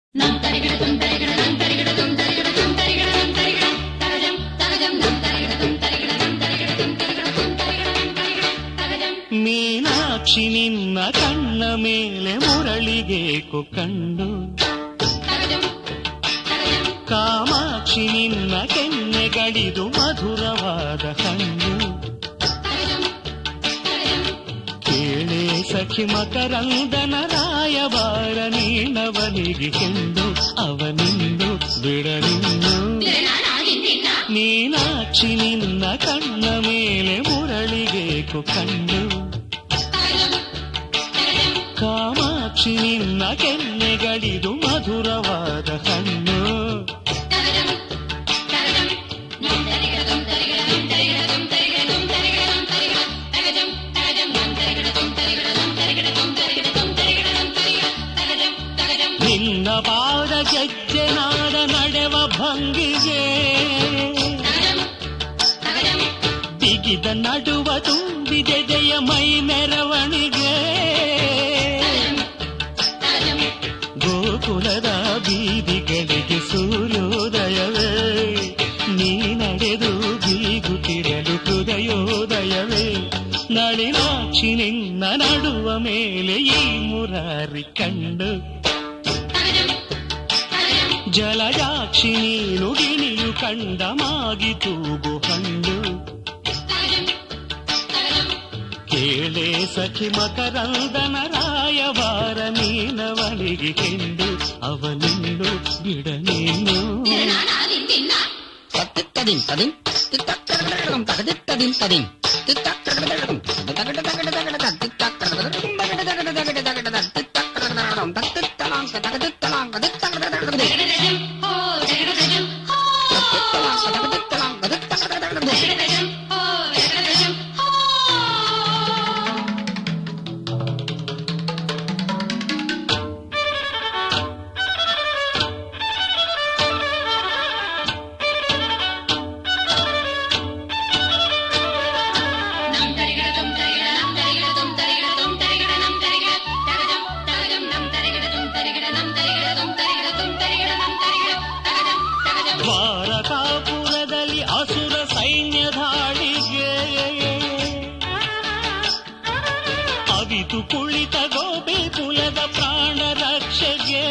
ಮೀನಾಕ್ಷಿ ನಿನ್ನ ಕಣ್ಣ ಮೇಲೆ ಮುರಳಿಗೇಕು ಕಂಡು ಕಾಮಾಕ್ಷಿ ನಿನ್ನ ಕೆನ್ನೆಗಳಿದು ಮಧುರವಾದ ಹಣ್ಣು ಕೇಳೆ ಸಖಿ ಮಕರಂದನ ರಾಯಬಾರ ನೀನವನಿಗೆ ಎಂದು ಅವನಿಂದು ಬಿಡಲಿನ್ನು ಮೀನಾಕ್ಷಿ ನಿನ್ನ ಕಣ್ಣ ಮೇಲೆ ಮುರಳಿಗೇಕು ಕಂಡು ಕಾಮಾಕ್ಷಿ ನಿನ್ನ ಕೆನ್ನೆಗಳಿದು ಮಧುರವಾದ ಹಣ್ಣು ನಿನ್ನ ಪಾದ ಗೆಜ್ಜೆನಾದ ನಡೆವ ಭಂಗಿಗೆ ಬಿಗಿದ ನಡುವ ತುಂಬಿದೆದೆಯ ಮೈ ಮೆರವಣಿಗೆ ಗೋಕುಲದ ಬೀದಿಗಳಿಗೆ ಸೂರ್ಯೋದಯವೇ ನೀ ನಡೆದು ಬೀಗುತ್ತಿರಲು ಹೃದಯೋದಯವೇ ನಳಿನಾಕ್ಷಿ ನಿನ್ನ ನಡುವ ಮೇಲೆ ಈ ಮುರಾರಿ ಕಂಡು ಜಲಜಾಕ್ಷಿ ನೀನು ಗಿಣಿಯು ಕಂಡ ಮಾಗಿ ತೂಗು ಹಂಡು ಕೇಳೆ ಸಖಿ ಮಕರಂದನ ರಾಯವಾರ ನೀನವನಿಗೆ ಕೆಂಡು ಅವನಿಂದು ಬಿಡ ನೀನು ತದಿಂ ತದಿಂ ತಿತ್ತಕ್ಕಡಗಡಗಡಗಂ ತಗದಿತ್ತದಿಂ ತದಿಂ ತಿತ್ತಕ್ಕಡಗಡಗಡಗಂ ತಗಡಗಡಗಡಗಡಗಡ ತಿತ್ತಕ್ಕಡಗಡಗಡಗಡಗಡಗಡಗಡಗಡ ತಿತ್ತಕ್ಕಡಗಡಗಡಗಡಂ ತತ್ತಿತ್ತಲಾಂಕ ತಗದಿತ್ತಲಾಂಕ ದಿತ್ತಕ್ಕಡಗಡಗಡಗಡೆ ತತ್ತಿತ್ತಲಾಂಕ ತಗದಿತ್ತಲಾಂಕ ದಿತ್ತಕ್ಕಡಗಡಗಡಗಡೆ ದ್ವಾರಕಾಪುರದಲ್ಲಿ ಅಸುರ ಸೈನ್ಯ ಧಾಳಿಗೆ ಅವಿತು ಕುಳಿತ ಗೋಪಿ ಕುಲದ ಪ್ರಾಣ ರಕ್ಷೆಗೆ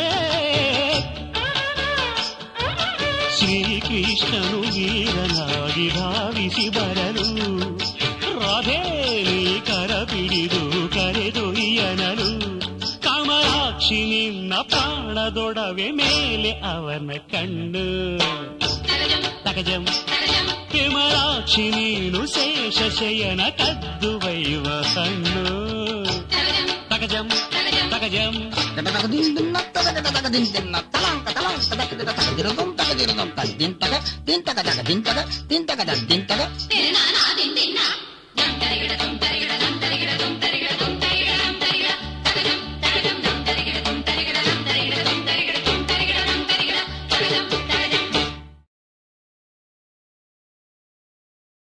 ಶ್ರೀಕೃಷ್ಣನು ವೀರನಾಗಿ ಧಾವಿಸಿ ಬರಲು ರಾಧೇಲಿ ಕರ ಬಿಡಿದು ಕರೆದೊಯ್ಯನಲು ಕಮಲಾಕ್ಷಿ ನಿನ್ನ ಪ್ರಾಣದೊಡವೆ ಮೇಲೆ ಅವನ ಕಣ್ಣು ತಗಜಂ ವಿಮಲಾಕ್ಷಿ ನೀನು ಶೇಷ ಶಯನ ಕದ್ದು ವೈವ ಹಣ್ಣು ತಗಜಂ ತಗಜಂ ತಗದಿನ್ನ ತಗದಗದಗದಿನ್ನ ತಲಾಂಕ ತಲಾಂಕ ತಗದಗ ತಗದಿರದಂ ತಗದಿರದಂ ತಗದಿನ್ ತಗ ದಿನ್ ತಗ ತಗ ದಿನ್ ತಗ ದಿನ್ ತಗ ದಿನ್ ತಗ ತಿರುನಾನ ದಿನ್ ದಿನ್ನ